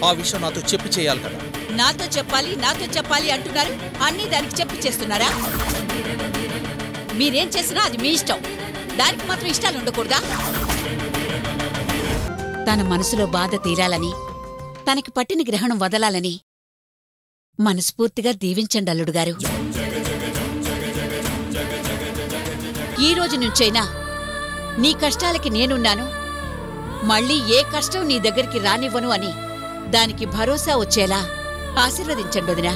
ఆ విషయం నాతో చెప్పి చేయాలి కదా నాతో చెప్పాలి నాతో చెప్పాలి అంటున్నారు అన్నీ దానికి చెప్పి చేస్తున్నారా మీరేం చేసినా అది మీ ఇష్టం దానికి మాత్రం ఇష్టాలు ఉండకూడదా తన మనసులో బాధ తీరాలని తనకి పట్టిన గ్రహణం వదలాలని మనస్ఫూర్తిగా దీవించండి అల్లుడు గారు ఈ రోజు నుంచైనా నీ కష్టాలకి నేనున్నాను మళ్ళీ ఏ కష్టం నీ దగ్గరికి రానివ్వను అని దానికి భరోసా వచ్చేలా ఆశీర్వదించండి వదినా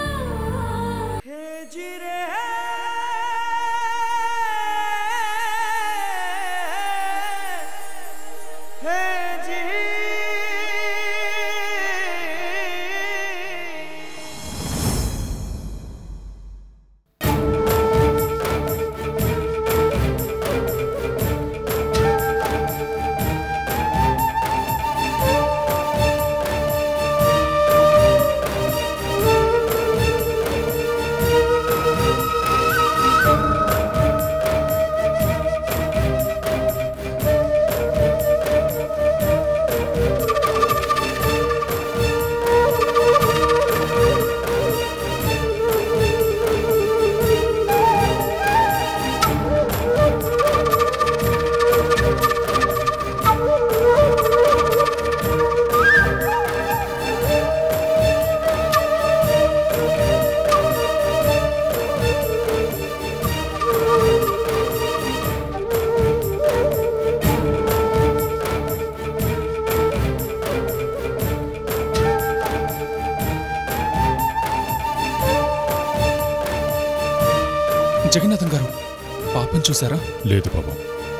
జగన్నాథం గారు పాపం చూసారా లేదు బాబు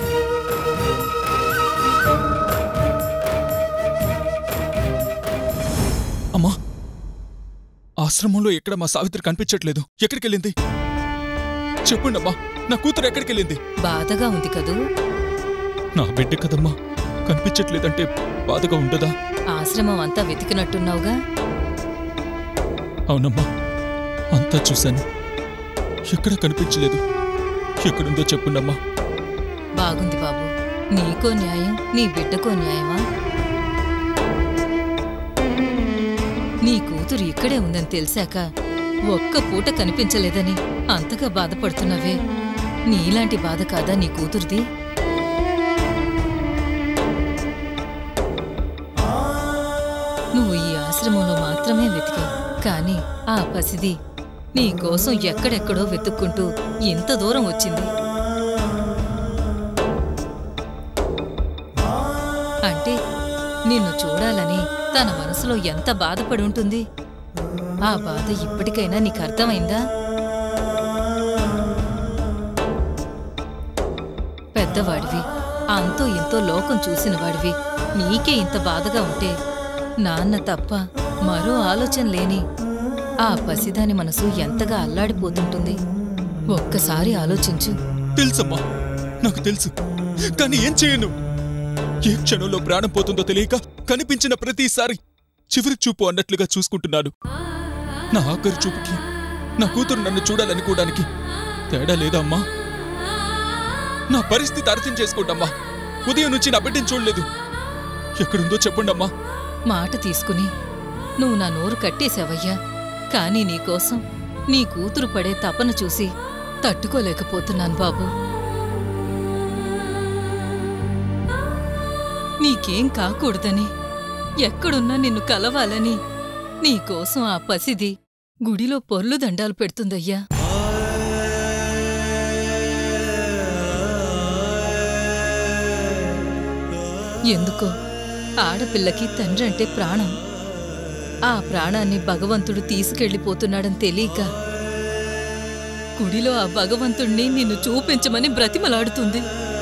అమ్మా ఆశ్రమంలో ఎక్కడ మా సావిత్రి కనిపించట్లేదు ఎక్కడికెళ్ళింది చెప్పండి అమ్మా నా కూతురు ఎక్కడికెళ్ళింది బాధగా ఉంది కదూ నా బిడ్డ కదమ్మా కనిపించట్లేదంటే బాధగా ఉండదా ఆశ్రమం అంతా వెతికినట్టున్నావుగా అవునమ్మా అంతా చూశాను ఎక్కడ కనిపించలేదు ఎక్కడుందో చెప్పుండమ్మా బాగుంది బాబు నీకో న్యాయం నీ బిడ్డకో న్యాయమా నీ కూతురు ఇక్కడే ఉందని తెలిసాక ఒక్క పూట కనిపించలేదని అంతగా బాధపడుతున్నావే నీలాంటి బాధ కాదా నీ కూతురిది నువ్వు ఈ ఆశ్రమంలో మాత్రమే వెతికావు కాని ఆ పసిది నీ కోసం ఎక్కడెక్కడో వెతుక్కుంటూ ఇంత దూరం వచ్చింది అంటే నిన్ను చూడాలని తన మనసులో ఎంత బాధపడి ఉంటుంది ఆ బాధ ఇప్పటికైనా నీకు అర్థమైందా పెద్దవాడివి అంతో ఇంతో లోకం చూసిన వాడివి నీకే ఇంత బాధగా ఉంటే నాన్న తప్ప మరో ఆలోచన లేని ఆ పసిదాని మనసు ఎంతగా అల్లాడిపోతుంటుంది ఒక్కసారి ఆలోచించు తెలుసమ్మా నాకు తెలుసు కానీ ఏం చేయను ఏ క్షణంలో ప్రాణం పోతుందో తెలియక కనిపించిన ప్రతిసారి చివరి చూపు అన్నట్లుగా చూసుకుంటున్నాను నా ఆఖరి చూపుకి నా కూతురు నన్ను చూడాలనుకోవడానికి తేడా లేదా అమ్మా నా పరిస్థితి అర్థం చేసుకోండమ్మా ఉదయం నుంచి నా బిడ్డని చూడలేదు ఎక్కడుందో చెప్పండమ్మా మాట తీసుకుని నువ్వు నా నోరు కట్టేశావయ్యా కానీ నీకోసం నీ కూతురు పడే తపన చూసి తట్టుకోలేకపోతున్నాను బాబు నీకేం కాకూడదని ఎక్కడున్నా నిన్ను కలవాలని నీకోసం ఆ పసిది గుడిలో పొర్లు దండాలు పెడుతుందయ్యా ఎందుకో ఆడపిల్లకి తండ్రి అంటే ప్రాణం ఆ ప్రాణాన్ని భగవంతుడు తీసుకెళ్ళిపోతున్నాడని తెలియక గుడిలో ఆ భగవంతుణ్ణి నిన్ను చూపించమని బ్రతిమలాడుతుంది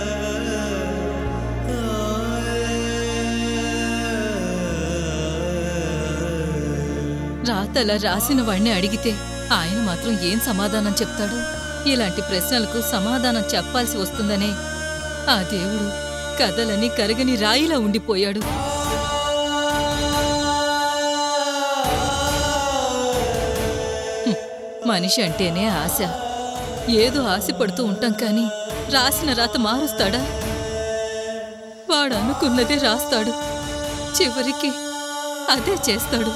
రాతల రాసిన వాణ్ణి అడిగితే ఆయన మాత్రం ఏం సమాధానం చెప్తాడు ఇలాంటి ప్రశ్నలకు సమాధానం చెప్పాల్సి వస్తుందనే ఆ దేవుడు కథలని కరగని రాయిలా ఉండిపోయాడు హ్మ్, మనిషి అంటేనే ఆశ ఏదో ఆశపడుతూ ఉంటాం కానీ రాసిన రాత మారుస్తాడా వాడు అనుకున్నదే రాస్తాడు చివరికి అదే చేస్తాడు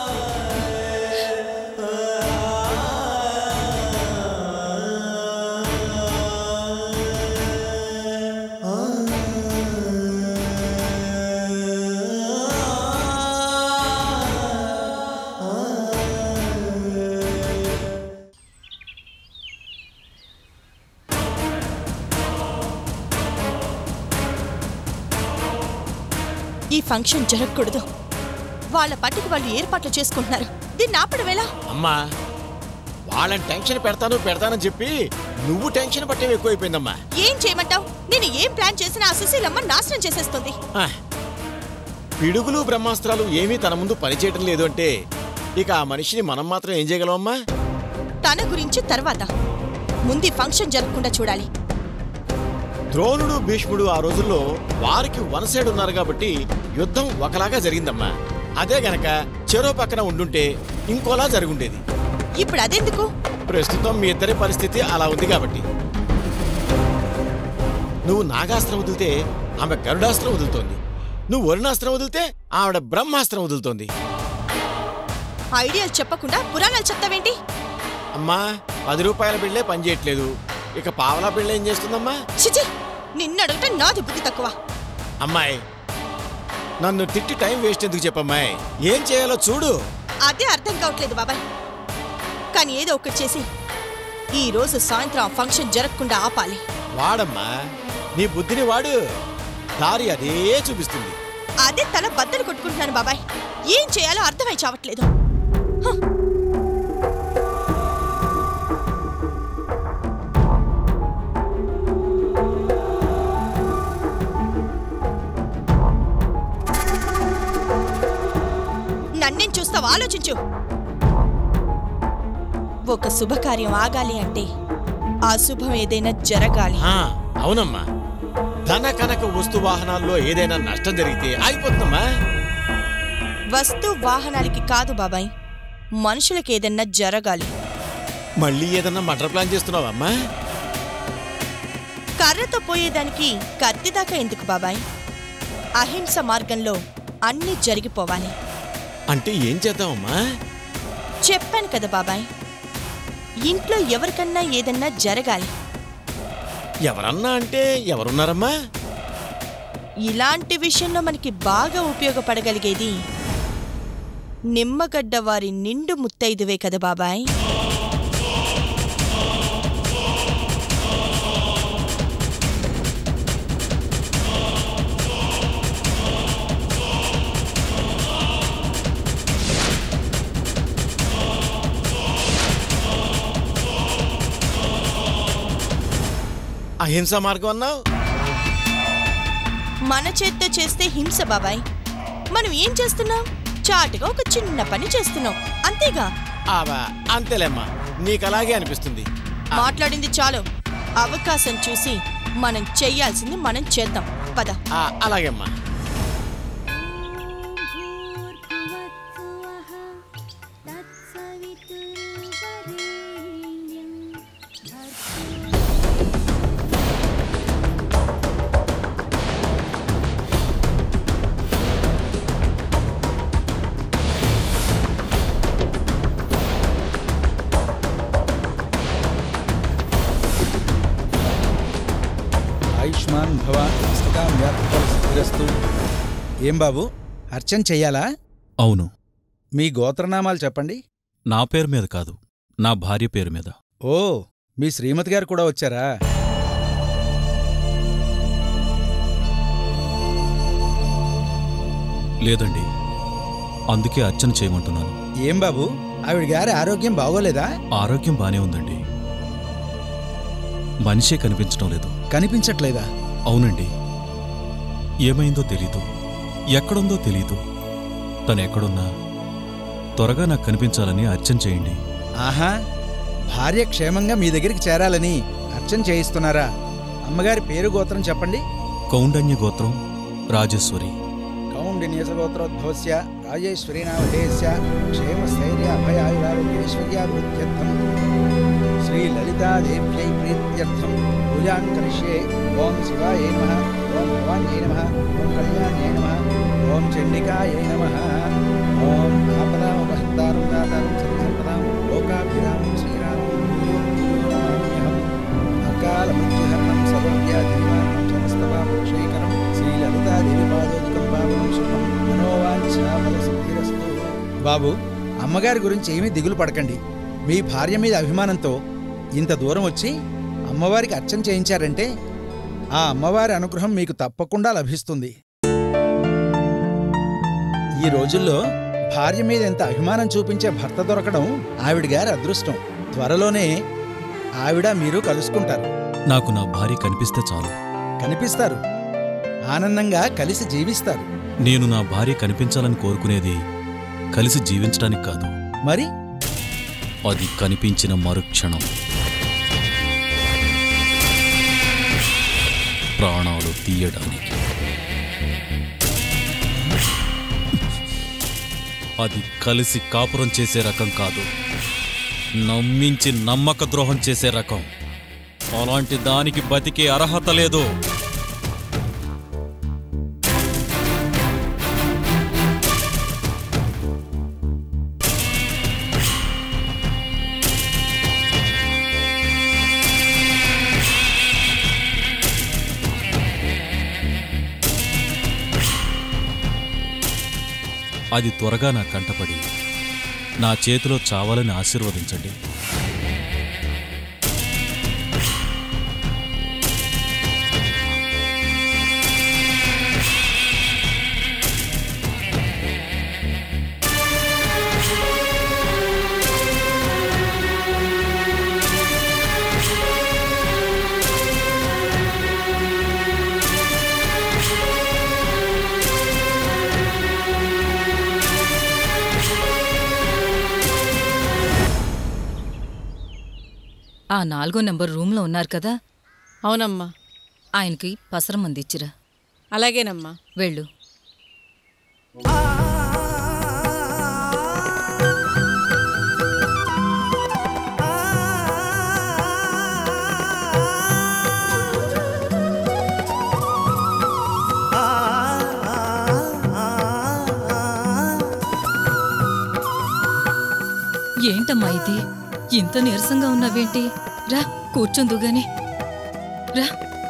ఈ ఫంక్షన్ జరగకూడదు వాళ్ళ పట్టుకు వాళ్ళు ఏర్పాట్లు చేసుకుంటున్నారు దీన్ని ఆపడం ఎలా అమ్మా వాళ్ళని టెన్షన్ పెడతాను పెడతానని చెప్పి నువ్వు టెన్షన్ పట్టేవి ఎక్కువైపోయిందమ్మా ఏం చేయమంటావు నేను ఏం ప్లాన్ చేసినా ఆ సుశీలమ్మ నాశనం చేసేస్తుంది ఆ, పిడుగులు బ్రహ్మాస్త్రాలు ఏమీ తన ముందు పనిచేయటం లేదు అంటే ఇక ఆ మనిషిని మనం మాత్రం ఏం చేయగలమమ్మా తన గురించి తర్వాత ముందు ఈ ఫంక్షన్ జరగకుండా చూడాలి ద్రోణుడు భీష్ముడు ఆ రోజుల్లో వారికి వన్ సైడ్ ఉన్నారు కాబట్టి యుద్ధం ఒకలాగా జరిగిందమ్మా అదే గనక చెరో పక్కన ఉండుంటే ఇంకోలా జరుగుండేది ఇప్పుడు అదెందుకు ప్రస్తుతం మీ ఇద్దరి పరిస్థితి అలా ఉంది కాబట్టి నువ్వు నాగాస్త్రం వదిలితే ఆమె గరుడాస్త్రం వదులుతోంది నువ్వు వరుణాస్త్రం వదిలితే ఆవిడ బ్రహ్మాస్త్రం వదులుతోంది ఐడియాలు చెప్పకుండా పురాణాలు చెప్తావేంటి అమ్మా పది రూపాయల బిళ్ళే పనిచేయట్లేదు ఇక పావలా బిళ్ళ ఏం చేస్తుందమ్మా చిచి నిన్ను అడగటం నాది బుద్ధి తక్కువ అమ్మాయి నన్ను తిట్టి టైం వేస్ట్ ఎందుకు చెప్పమ్మాయి ఏం చేయాలో చూడు అదే అర్థం కావట్లేదు బాబాయ్ కానీ ఏదో ఒకటి చేసి ఈ రోజు సాయంత్రం ఆ ఫంక్షన్ జరగకుండా ఆపాలి వాడమ్మా నీ బుద్ధిని వాడు దారి అదే చూపిస్తుంది అదే తల బద్దలు కొట్టుకుంటున్నాను బాబాయ్ ఏం చేయాలో అర్థమై చావట్లేదు హ. నన్నేం చూస్తావు ఆలోచించు ఒక శుభకార్యం ఆగాలి అంటే ఆ శుభం ఏదైనా జరగాలి ఆ, అవునమ్మా ధన కనక వస్తు వాహనాల్లో ఏదైనా నష్టం జరిగితే ఆగిపోతుందమ్మా వస్తు వాహనాలకి కాదు బాబాయ్ మనుషులకి ఏదన్నా జరగాలి మళ్ళీ ఏదన్నా మటర్ ప్లాన్ చేస్తున్నావమ్మా కర్రతో పోయేదానికి కత్తి దాకా ఎందుకు బాబాయ్ అహింస మార్గంలో అన్నీ జరిగిపోవాలి అంటే ఏం చేద్దామమ్మా చెప్పాను కదా బాబాయ్ ఇంట్లో ఎవరికన్నా ఏదన్నా జరగాలి ఎవరన్నా అంటే ఎవరున్నారమ్మా ఇలాంటి విషయంలో మనకి బాగా ఉపయోగపడగలిగేది నిమ్మగడ్డ వారి నిండు ముత్తైదువే కదా బాబాయ్ అహింస మార్గం అన్నావు మన చేత్తో చేస్తే హింస బాబాయ్ మనం ఏం చేస్తున్నాం చాటుగా ఒక చిన్న పని చేస్తున్నాం అంతేగా ఆవా అంతేలేమ్మా నీకు అలాగే అనిపిస్తుంది మాట్లాడింది చాలు అవకాశం చూసి మనం చెయ్యాల్సింది మనం చేద్దాం పద ఆ, అలాగేమ్మా भूर्भुवत्सुवः तत्सवितुर्वरेण्यम् ఆయుష్మాన్ భవ పుస్తకం స్థిరస్తు ఏం బాబు అర్చన చెయ్యాలా అవును మీ గోత్రనామాలు చెప్పండి నా పేరు మీద కాదు నా భార్య పేరు మీద ఓ మీ శ్రీమతి గారు కూడా వచ్చారా లేదండి అందుకే అర్చన చేయమంటున్నాను ఏం బాబు ఆవిడ గారి ఆరోగ్యం బాగోలేదా ఆరోగ్యం బానే ఉందండి మనిషే కనిపించడం లేదు కనిపించట్లేదా అవునండి ఏమైందో తెలీదు ఎక్కడుందో తెలీదు తను ఎక్కడున్నా త్వరగా నాకు కనిపించాలని అర్చన చేయండి ఆహా భార్య క్షేమంగా మీ దగ్గరికి చేరాలని అర్చన చేయిస్తున్నారా అమ్మగారి పేరు గోత్రం చెప్పండి కౌండన్య గోత్రం రాజేశ్వరి కౌండిన్యసగోత్రోద్భవస్య రాజేశ్వరీనామధేయస్య క్షేమస్థైర్య అభయాయురారోగ్యైశ్వర్యాభివృద్ధ్యర్థం శ్రీలలితాదేవ్యై ప్రీత్యర్థం పూజాం కరిష్యే ఓం శివాయ నమ ఓం భవాన్యై నమ ఓం కళ్యాణ్యై నమ ఓం చండికాయై నమ ఓం ఆపదామపహర్తారం దాతారం సర్వసంపదాం లోకాభిరామం శ్రీరామం నమామ్యహం అకాల మృత్యుహరణం సర్వవ్యాధినివారణం సమస్తపాపక్షేకరం శ్రీలలితాదేవి పాదోదకం పావనం శుభం మనోవాంఛాఫల సిద్ధిరస్తు బాబు అమ్మగారి గురించి ఏమీ దిగులు పడకండి మీ భార్య మీద అభిమానంతో ఇంత దూరం వచ్చి అమ్మవారికి అర్చన చేయించారంటే ఆ అమ్మవారి అనుగ్రహం మీకు తప్పకుండా లభిస్తుంది ఈ రోజుల్లో భార్య మీద ఎంత అభిమానం చూపించే భర్త దొరకడం ఆవిడ గారి అదృష్టం త్వరలోనే ఆవిడ మీరు కలుసుకుంటారు నాకు నా భార్య కనిపిస్తే చాలు కనిపిస్తారు ఆనందంగా కలిసి జీవిస్తారు నేను నా భార్య కనిపించాలని కోరుకునేది కలిసి జీవించడానికి కాదు మరి అది కనిపించిన మరుక్షణం ప్రాణాలు తీయడానికి అది కలిసి కాపురం చేసే రకం కాదు నమ్మించి నమ్మక ద్రోహం చేసే రకం అలాంటి దానికి బతికే అర్హత లేదు అది త్వరగా నా కంటపడి నా చేతిలో చావాలని ఆశీర్వదించండి ఆ నాలుగో నెంబర్ రూమ్లో ఉన్నారు కదా అవునమ్మా ఆయనకి పసరం అందిచ్చిరా అలాగేనమ్మా వెళ్ళు ఏంటమ్మా ఇది ఇంత నీరసంగా ఉన్నావేంటి రా కూర్చుందు గాని రా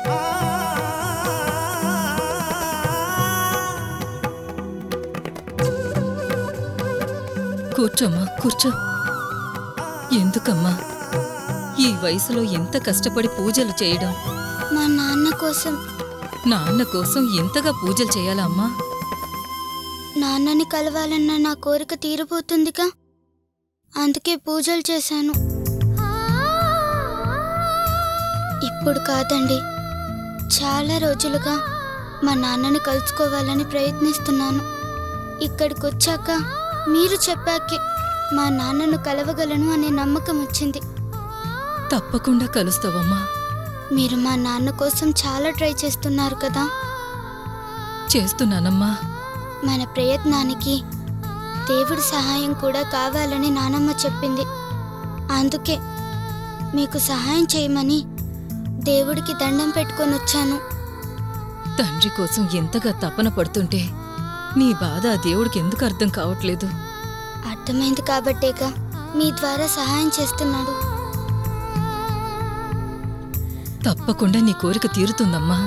కూర్చోమ్మా కూర్చో ఎందుకమ్మా ఈ వయసులో ఎంత కష్టపడి పూజలు చేయడం మా నాన్న కోసం నాన్న కోసం ఎంతగా పూజలు చేయాలా అమ్మా నాన్నని కలవాలన్న నా కోరిక తీరిపోతుందిగా అందుకే పూజలు చేశాను ఇప్పుడు కాదండి చాలా రోజులుగా మా నాన్నని కలుసుకోవాలని ప్రయత్నిస్తున్నాను ఇక్కడికి వచ్చాక మీరు చెప్పాకే మా నాన్నను కలవగలను అనే నమ్మకం వచ్చింది తప్పకుండా కలుస్తావమ్మా మీరు మా నాన్న కోసం చాలా ట్రై చేస్తున్నారు కదా చేస్తున్నానమ్మా మన ప్రయత్నానికి దేవుడి సహాయం కూడా కావాలని నానమ్మ చెప్పింది అందుకే మీకు సహాయం చేయమని దేవుడికి దండం పెట్టుకొని వచ్చాను తండ్రి కోసం ఎంతగా తపన పడుతుంటే నీ బాధ ఆ దేవుడికి ఎందుకు అర్థం కావట్లేదు అర్థమైంది కాబట్టేగా మీ ద్వారా సహాయం చేస్తున్నాడు తప్పకుండా నీ కోరిక తీరుతుందమ్మా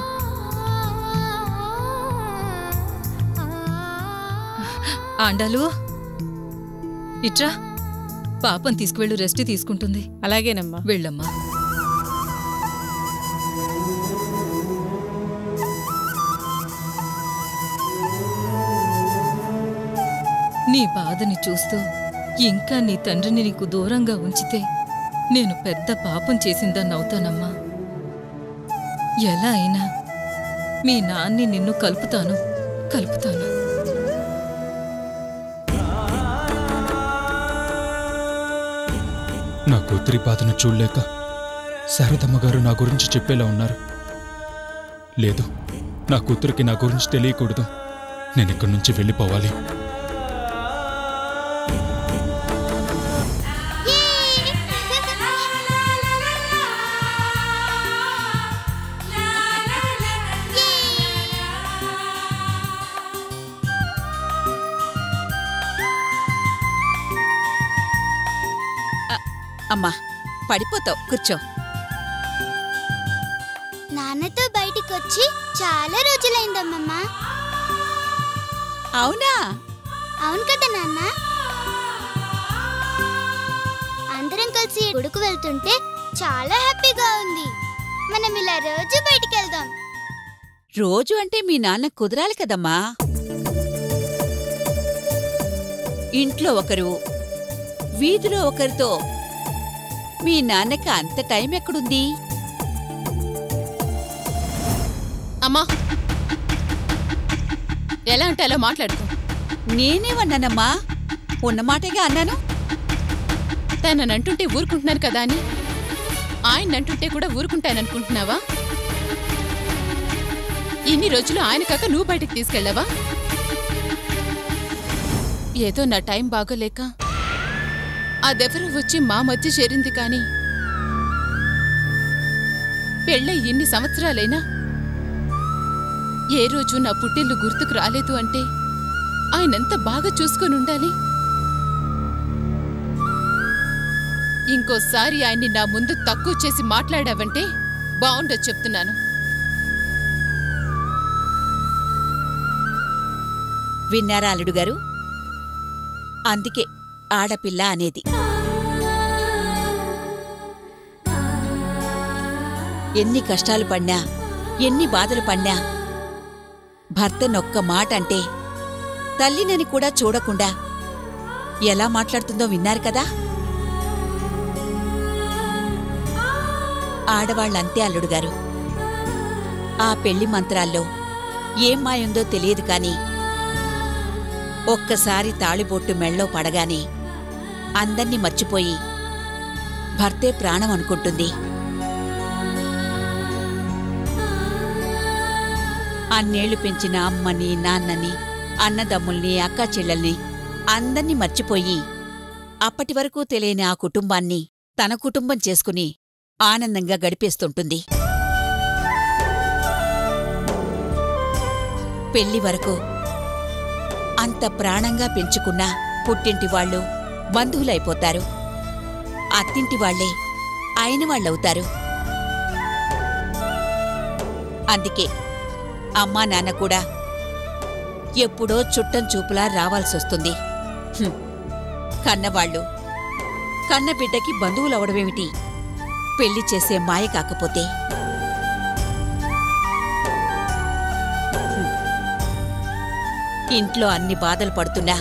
ఆండాలు ఇట్రా పాపం తీసుకువెళ్ళు రెస్ట్ తీసుకుంటుంది అలాగేనమ్మా వెళ్ళమ్మా నీ బాధని చూస్తూ ఇంకా నీ తండ్రిని నీకు దూరంగా ఉంచితే నేను పెద్ద పాపం చేసిందన్నవుతానమ్మా ఎలా అయినా మీ నాన్ని నిన్ను కలుపుతాను కలుపుతాను నా కూతురి బాధను చూడలేక శారదమ్మ గారు నా గురించి చెప్పేలా ఉన్నారు లేదు నా కూతురికి నా గురించి తెలియకూడదు నేను ఇక్కడి నుంచి వెళ్ళిపోవాలి అమ్మా పడిపోతావు కూర్చో నాన్నతో బయటికి వచ్చి చాలా రోజులైందమ్మమ్మా అవునా అవును కదా నాన్న అందరం కలిసి గుడికి వెళ్తుంటే చాలా హ్యాపీగా ఉంది మనం ఇలా రోజు బయటికి వెళ్దాం రోజు అంటే మీ నాన్న కుదరాలి కదమ్మా ఇంట్లో ఒకరు వీధిలో ఒకరితో మీ నాన్నకి అంత టైం ఎక్కడుంది అమ్మా ఎలా అంటే అలా మాట్లాడుకో నేనేమన్నానమ్మా ఉన్నమాటగా అన్నాను తననంటుంటే ఊరుకుంటున్నాను కదా అని ఆయన అంటుంటే కూడా ఊరుకుంటాననుకుంటున్నావా ఇన్ని రోజులు ఆయన కాక నువ్వు బయటికి తీసుకెళ్ళావా ఏదో నా టైం బాగోలేక అదెవరో వచ్చి మా మధ్య చేరింది కాని పెళ్ళై ఇన్ని సంవత్సరాలైనా ఏ రోజు నా పుట్టిల్లు గుర్తుకు రాలేదు అంటే ఆయనంత బాగా చూసుకొని ఉండాలి ఇంకోసారి ఆయన్ని నా ముందు తక్కువ చేసి మాట్లాడావంటే బాగుండదు చెప్తున్నాను విన్నారా అల్లుడు గారు అందుకే ఆడపిల్ల అనేది ఎన్ని కష్టాలు పడినా ఎన్ని బాధలు పడినా భర్త నొక్క మాట అంటే తల్లినని కూడా చూడకుండా ఎలా మాట్లాడుతుందో విన్నారు కదా ఆడవాళ్ళంతే అల్లుడు గారు ఆ పెళ్లి మంత్రాల్లో ఏం మాయుందో తెలియదు కాని ఒక్కసారి తాళిబొట్టు మెళ్ళో పడగానే అందర్నీ మర్చిపోయి భర్తే ప్రాణం అనుకుంటుంది అన్నేళ్లు పెంచిన అమ్మని నాన్నని అన్నదమ్ముల్ని అక్కా చెల్లెల్ని అందర్నీ మర్చిపోయి అప్పటి వరకు తెలియని ఆ కుటుంబాన్ని తన కుటుంబం చేసుకుని ఆనందంగా గడిపేస్తుంటుంది పెళ్లి వరకు అంత ప్రాణంగా పెంచుకున్న పుట్టింటి వాళ్ళు బంధువులైపోతారు అత్తింటి వాళ్లే అయిన వాళ్ళవుతారు అందుకే అమ్మా నాన్న కూడా ఎప్పుడో చుట్టం చూపులా రావాల్సొస్తుంది హ్మ్. కన్నవాళ్ళు కన్న బిడ్డకి బంధువులవడమేమిటి పెళ్లి చేసే మాయ కాకపోతే హ్మ్. ఇంట్లో అన్ని బాధలు పడుతున్నా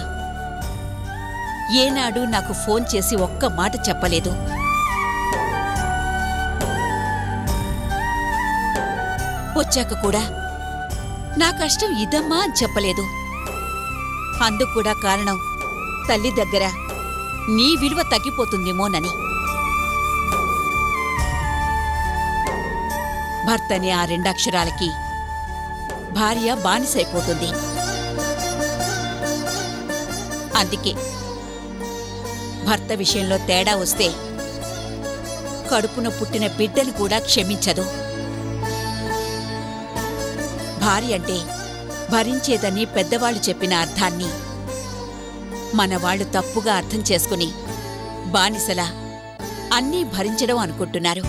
ఏనాడు నాకు ఫోన్ చేసి ఒక్క మాట చెప్పలేదు వచ్చాక కూడా నా కష్టం ఇదమ్మా అని చెప్పలేదు అందుకు కూడా కారణం తల్లి దగ్గర నీ విలువ తగ్గిపోతుందేమోనని భర్తని ఆ రెండక్షరాలకి భార్య బానిసైపోతుంది అందుకే భర్త విషయంలో తేడా వస్తే కడుపున పుట్టిన బిడ్డను కూడా క్షమించదు భార్య అంటే భరించేదని పెద్దవాళ్ళు చెప్పిన అర్థాన్ని మనవాళ్లు తప్పుగా అర్థం చేసుకుని బానిసలా అన్నీ భరించడం అనుకుంటున్నారు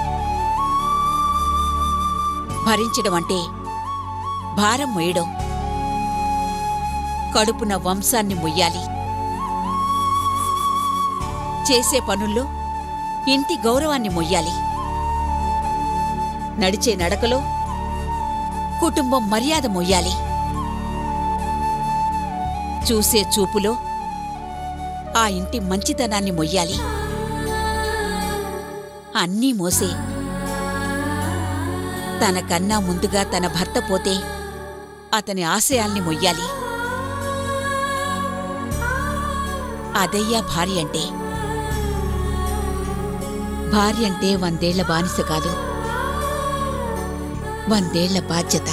భరించడం అంటే భారం మొయ్యడం కడుపున వంశాన్ని మొయ్యాలి చేసే పనుల్లో ఇంటి గౌరవాన్ని మొయ్యాలి నడిచే నడకలో కుటుంబం మర్యాద మొయ్యాలి చూసే చూపులో ఆ ఇంటి మంచితనాన్ని మొయ్యాలి అన్నీ మోసే తనకన్నా ముందుగా తన భర్త పోతే అతని ఆశయాల్ని మొయ్యాలి అదయ్యా భార్య అంటే భార్య అంటే వందేళ్ల బానిస కాదు వందేళ్ల బాధ్యత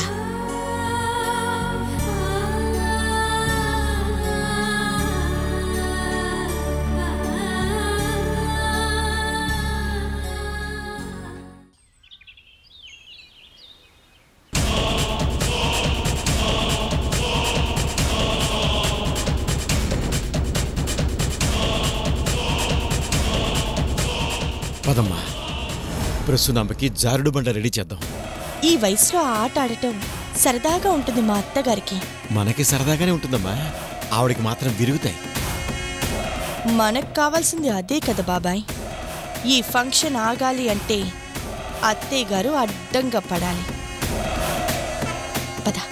పదమ్మా ప్రస్తునాంబకి జారుడు బండ రెడీ చేద్దాం ఈ వయసులో ఆ ఆట ఆడటం సరదాగా ఉంటుంది మా అత్తగారికి మనకి సరదాగానే ఉంటుందమ్మా ఆవిడకి మాత్రం విరుగుతాయి మనకు కావాల్సింది అదే కదా బాబాయ్ ఈ ఫంక్షన్ ఆగాలి అంటే అత్తయ్య గారు అడ్డంగా పడాలి పద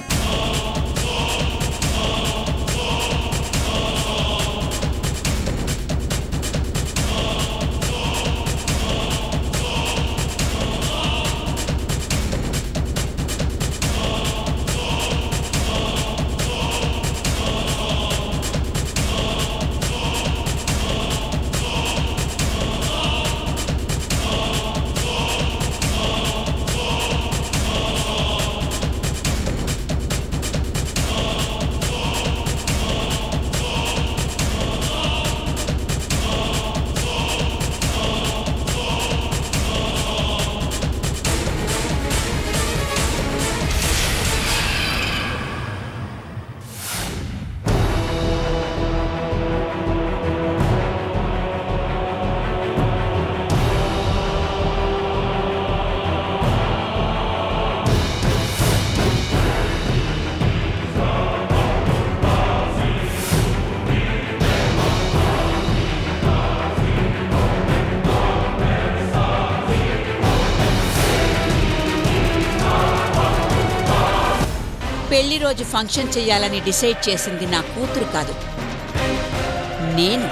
పెళ్లి రోజు ఫంక్షన్ చెయ్యాలని డిసైడ్ చేసింది నా కూతురు కాదు నేను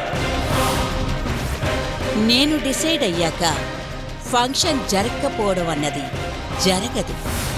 నేను డిసైడ్ అయ్యాక ఫంక్షన్ జరగకపోవడం అన్నది జరగదు